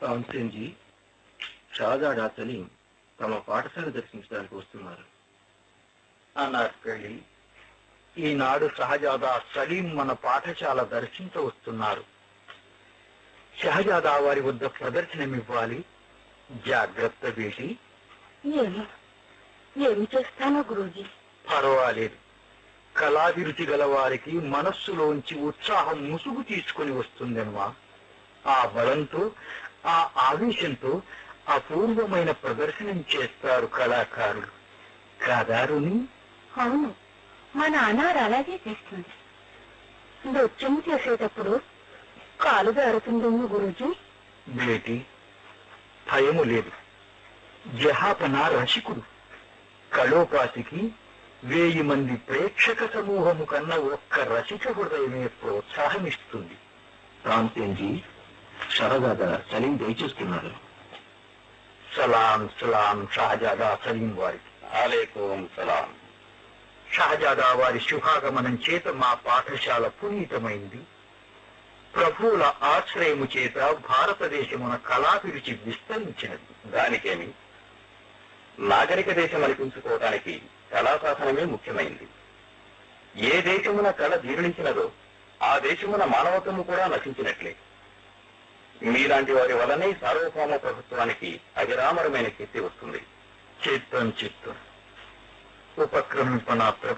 కాన్స్టెన్జీ షాజాడా సలీం తమ పాఠశాల దర్శించడానికి వస్తున్నారు అనార్కలి ఈనాడు షహజాదా సలీం మన పాఠశాల దర్శించ వస్తున్నారు షహజాదా వారి వద్ద ప్రదర్శనమివ్వాలి జాగ్రత్త బేటి ఏమి ఏమి చేస్తానో గురూజీ పర్వాలేదు కళాభిరుచి గల వారికి మనస్సులోంచి ఉత్సాహం ముసుగు తీసుకుని వస్తుందనమా ఆ బలంతో ఆ ఆవేశంతో అపూర్వమైన ప్రదర్శనం చేస్తారు కళాకారులు కాదారుని అవును మా నాన్నారు అలాగే చేస్తుంది నృత్యం చేసేటప్పుడు కాలు జారుతుందేమో గురూజీ బేటి భయము లేదు జహాపన రసికుడు కళోపాసికి వేయి మంది ప్రేక్షక సమూహము కన్నా ఒక్క రసిక హృదయమే ప్రోత్సాహమిస్తుంది కాన్స్టెన్జీ షహజాదా సలీం దయచేస్తున్నారు సలాం సలాం షహజాదా సలీం వారికి అలేకోం సలాం షహజాదా వారి శుభాగమనం చేత మా పాఠశాల పునీతమైంది ప్రభువుల ఆశ్రయము చేత భారతదేశమున కళాభిరుచి విస్తరించినది దానికేమి నాగరిక దేశం అనిపించుకోవటానికి కళాశాసనమే ముఖ్యమైంది ఏ దేశమున కళ జీర్ణించినదో ఆ దేశమున మానవత్వము కూడా నశించినట్లే మీలాంటి వారి వలనే సార్వభౌమ ప్రభుత్వానికి అవిరామరమైన కీర్తి వస్తుంది చిత్తం చిత్తం ఉపక్రమింపన